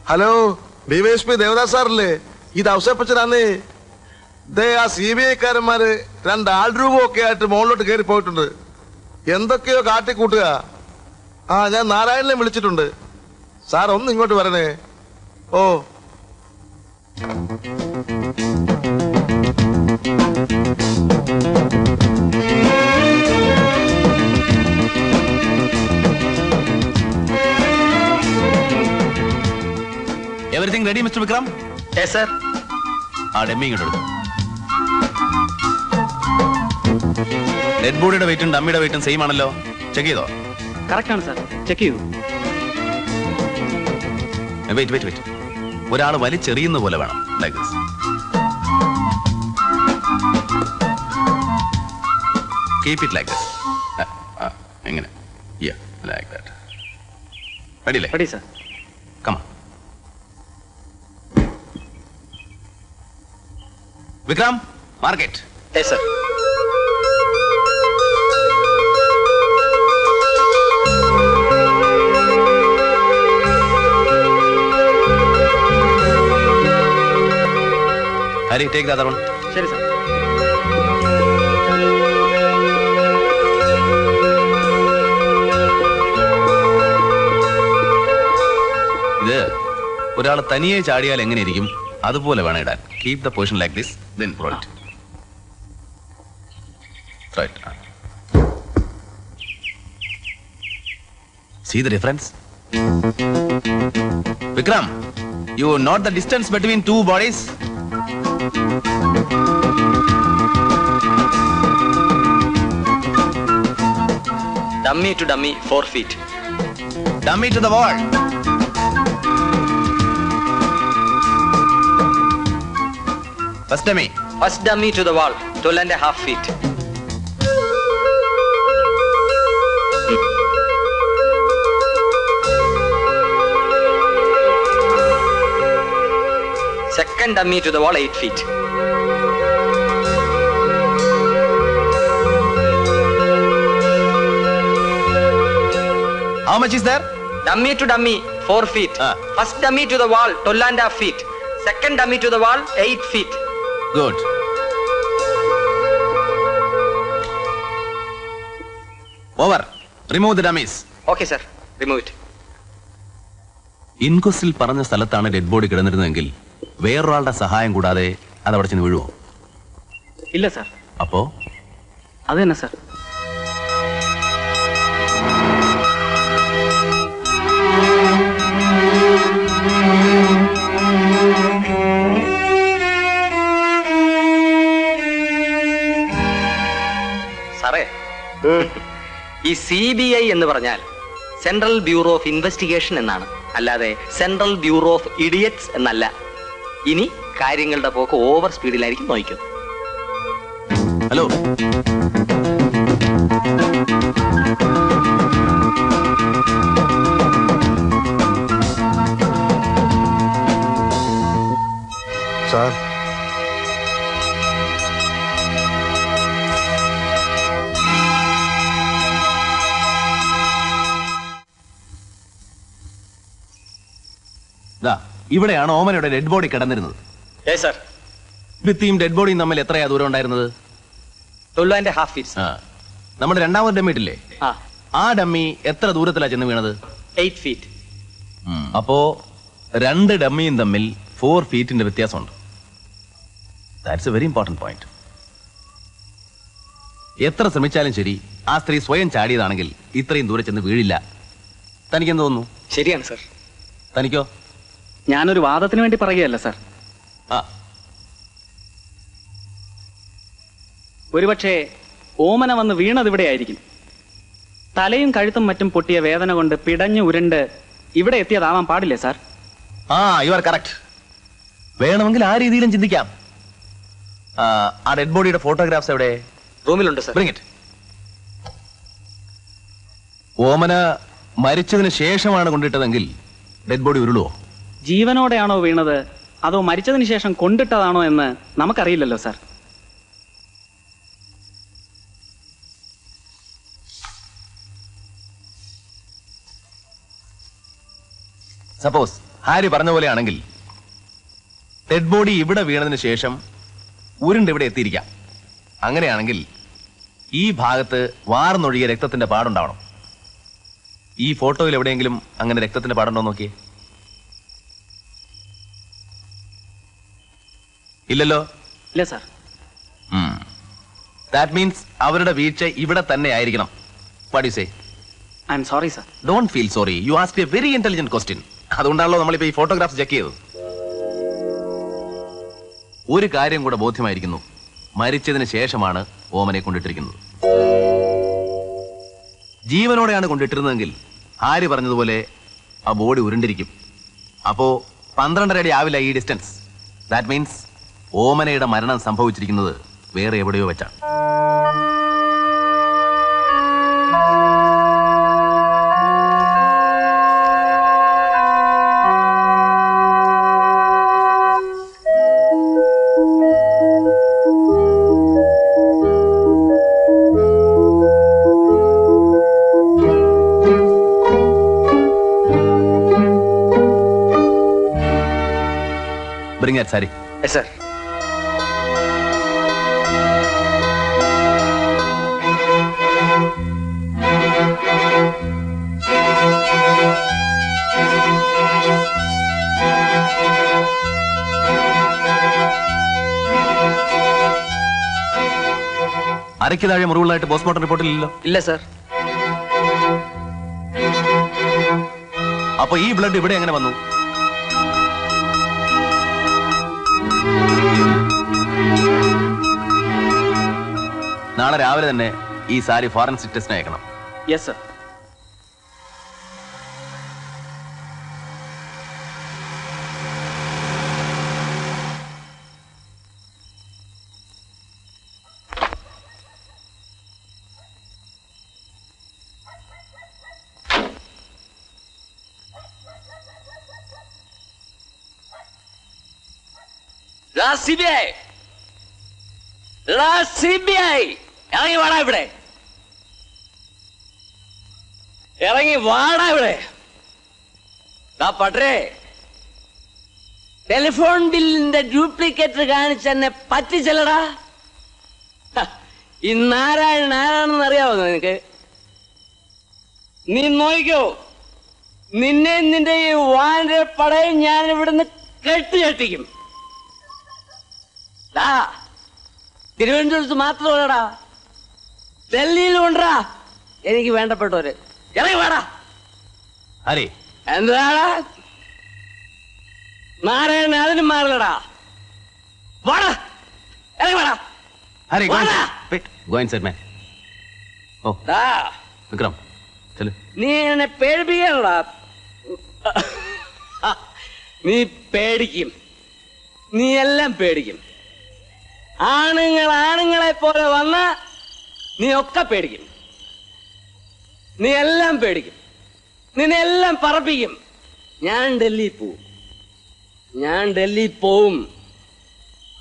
Hello DYSP Devdas സാറല്ലേ ഇത് ഔസേപ്പച്ചനാന്നേ ദേ ആ സി ബി ഐക്കാരന്മാര് രണ്ട് ആൾ രൂപമൊക്കെ ആയിട്ട് മുകളിലോട്ട് കയറി പോയിട്ടുണ്ട് എന്തൊക്കെയോ കാട്ടിക്കൂട്ടുക ആ ഞാൻ നാരായണനെ വിളിച്ചിട്ടുണ്ട് സാർ ഒന്ന് ഇങ്ങോട്ട് വരണേ oh everything ready mister Vikram sir ആ ഡെമ്മി ഇങ്ങോട്ട് എടുക്കും ഡെഡ് ബോഡിയുടെ വെയിറ്റും ഡമ്മിയുടെ വെയിറ്റും സെയിം ആണല്ലോ ചെക്ക് ചെയ്തോ കറക്റ്റ് ആണ് സർ ചെക്ക് ചെയ്തു വെയിറ്റ് വെയിറ്റ് വെയിറ്റ് ഒരാൾ വലിച്ചെറിയുന്ന പോലെ വേണം like this keep it like this എങ്ങനെ യാ ലൈക്ക് ദാറ്റ് റെഡിയല്ലേ ready sir come Vikram market yes sir Hari take the other one ശരി സർ ഇത് ഒരാൾ തനിയെ ചാടിയാൽ എങ്ങനെയിരിക്കും അതുപോലെ വേണം ഇടാൻ keep the position like this then roll it right see the difference Vikram you note the distance between two bodies dummy to dummy four feet dummy to the wall first dummy first dummy to the wall twelve and half feet second dummy to the wall eight feet how much is there dummy to dummy four feet Ah. First dummy to the wall twelve and half feet second dummy to the wall eight feet good over remove the dummies okay sir remove it ഇൻക്വസ്റ്റിൽ പറഞ്ഞ സ്ഥലത്താണ് dead body കിടന്നിരുന്നതെങ്കിൽ വേറൊരാളുടെ സഹായം കൂടാതെ അത് അവിടെ ചെന്ന് വീഴുമോ ഇല്ല സർ അപ്പോ അത് തന്നെ സർ സാറേ ഈ സി ബി ഐ എന്ന് പറഞ്ഞാൽ സെൻട്രൽ ബ്യൂറോ ഓഫ് ഇൻവെസ്റ്റിഗേഷൻ എന്നാണ് അല്ലാതെ സെൻട്രൽ ബ്യൂറോ ഓഫ് ഇഡിയറ്റ്സ് എന്നല്ല ഇനി കാര്യങ്ങളുടെ പോക്ക് ഓവർ സ്പീഡിലായിരിക്കും നോക്കും ഹലോ സാർ ദാ ഇവിടെയാണ് ഓമനയുടെ ഡെഡ് ബോഡി കിടന്നിരുന്നത് സർ ഭിത്തിയും ഡെഡ് ബോഡിയും തമ്മിൽ എത്രയാ ദൂരം ഉണ്ടായിരുന്നത് ട്വൽവ് ആൻഡ് ഹാഫ് ഫീറ്റ്സ് ആ നമ്മുടെ രണ്ടാമത് ഡമ്മി ഇട്ടില്ലേ ആ ആ ഡമ്മി എത്ര ദൂരത്തിലാ ചെന്ന് വീണത് എയ്റ്റ് ഫീറ്റ് അപ്പോ രണ്ട് ഡമ്മിയും തമ്മിൽ ഫോർ ഫീറ്റിന്റെ വ്യത്യാസമുണ്ട് that's a very important point എത്ര ശ്രമിച്ചാലും ശരി ആ സ്ത്രീ സ്വയം ചാടിയതാണെങ്കിൽ ഇത്രയും ദൂരെ ചെന്ന് വീഴില്ല തനിക്ക് എന്ത് തോന്നുന്നു ശരിയാണ് സർ തനിക്കോ ഞാനൊരു വാദത്തിന് വേണ്ടി പറയുകയല്ല സർ ആ ഒരുപക്ഷെ ഓമന വന്ന് വീണത് ഇവിടെ ആയിരിക്കും തലയും കഴുത്തും മറ്റും പൊട്ടിയ വേദന കൊണ്ട് പിടഞ്ഞു ഉരുണ്ട് ഇവിടെ എത്തിയതാവാൻ പാടില്ലേ സാർ ആ യു ആർ കറക്റ്റ് വേണമെങ്കിൽ ആ രീതിയിലും ചിന്തിക്കാം ആ, ആ ഡെഡ് ബോഡിയുടെ ഫോട്ടോഗ്രാഫ്സ് എവിടെ റൂമിലുണ്ട് സർ ബ്രിങ് ഇറ്റ് ഓമന മരിച്ചതിന് ശേഷമാണ് കൊണ്ടിട്ടതെങ്കിൽ ഡെഡ് ബോഡി ഉരുളുവോ ജീവനോടെയാണോ വീണത് അതോ മരിച്ചതിന് ശേഷം കൊണ്ടിട്ടതാണോ എന്ന് നമുക്കറിയില്ലല്ലോ സാർ സപ്പോസ് ആര് പറഞ്ഞ പോലെയാണെങ്കിൽ ഡെഡ് ബോഡി ഇവിടെ വീണതിന് ശേഷം ഉരുണ്ട് ഇവിടെ എത്തിയിരിക്കാം അങ്ങനെയാണെങ്കിൽ ഈ ഭാഗത്ത് വാർന്നൊഴുകിയ രക്തത്തിന്റെ പാടുണ്ടാവണം ഈ ഫോട്ടോയിൽ എവിടെയെങ്കിലും അങ്ങനെ രക്തത്തിന്റെ പാടുണ്ടോ നോക്കിയേ ഇല്ലല്ലോ ഇല്ല സാർ ദാറ്റ് മീൻസ് അവരുടെ വീഴ്ച ഇവിടെ തന്നെ ആയിരിക്കണം what you say I'm sorry sir don't feel sorry you ask a very intelligent question അതുകൊണ്ടാണല്ലോ നമ്മളിപ്പോ ഈ ഫോട്ടോഗ്രാഫ്സ് ചെക്ക് ചെയ്തത് ഒരു കാര്യം കൂടെ ബോധ്യമായിരിക്കുന്നു മരിച്ചതിന് ശേഷമാണ് ഓമനെ കൊണ്ടിട്ടിരിക്കുന്നത് ജീവനോടെയാണ് കൊണ്ടിട്ടിരുന്നതെങ്കിൽ ആര് പറഞ്ഞതുപോലെ ആ ബോഡി ഉരുണ്ടിരിക്കും അപ്പോ പന്ത്രണ്ടര അടി ആവില്ല ഈ ഡിസ്റ്റൻസ് ദാറ്റ് മീൻസ് ഓമനയുടെ മരണം സംഭവിച്ചിരിക്കുന്നത് വേറെ എവിടെയോ വെച്ചാണ് ബ്രിങ് ദാറ്റ് സാരി സാർ അരയ്ക്ക് താഴെ മുറിവുള്ളതായിട്ട് പോസ്റ്റ്മോർട്ടം റിപ്പോർട്ടിലില്ലല്ലോ ഇല്ല സാർ അപ്പൊ ഈ ബ്ലഡ് ഇവിടെ എങ്ങനെ വന്നു നാളെ രാവിലെ തന്നെ ഈ സാരി ഫോറൻസിക് ടെസ്റ്റിന് അയക്കണം yes sir C B I C B I ഇറങ്ങി വാടാ ഇവിടെ ഇറങ്ങി വാടാ ഇവിടെ ദാ പട്ടേ ടെലിഫോൺ ബില്ലിന്റെ ഡ്യൂപ്ലിക്കേറ്റ് കാണിച്ച് എന്നെ പറ്റിച്ചല്ലടാ ഹ, ഈ നാരായണൻ ആരാണെന്ന് അറിയാവോ നിനക്ക് നീ നോക്കിക്കോ നിന്നെ നിന്റെ ഈ വാന്റെ പടയും ഞാൻ ഇവിടുന്ന് കെട്ടിയെട്ടിക്കും ദാ തിരുവനന്തപുരത്ത് മാത്രമല്ലടാ ഡൽഹിയിലും ഉണ്ടാ എനിക്ക് വേണ്ടപ്പെട്ടവര് ഇറങ്ങി വേടാ അരേ എന്താടാ നാരായണൻ അതിനും മാറില്ലടാ വാടാ ഇറങ്ങി വേടാ അരേ വാടാ. ഗോയിൻ സെറ്റ് മാൻ ഓ ദാ വിക്രം ചെല്ലു നീ എന്നെ പേടിപ്പിക്കണടാ നീ പേടിക്കും നീ എല്ലാം പേടിക്കും ആണുങ്ങൾ ആണുങ്ങളെ പോലെ വന്ന നീ ഒക്കെ പേടിക്കും നീ എല്ലാം പേടിക്കും നിന്നെ എല്ലാം പറപ്പിക്കും ഞാൻ ഡൽഹി പോവും ഞാൻ ഡൽഹി പോവും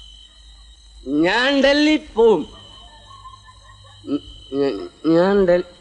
ഞാൻ ഡൽഹി പോവും ഉം, ഞാൻ- ഞാൻ ഡൽഹി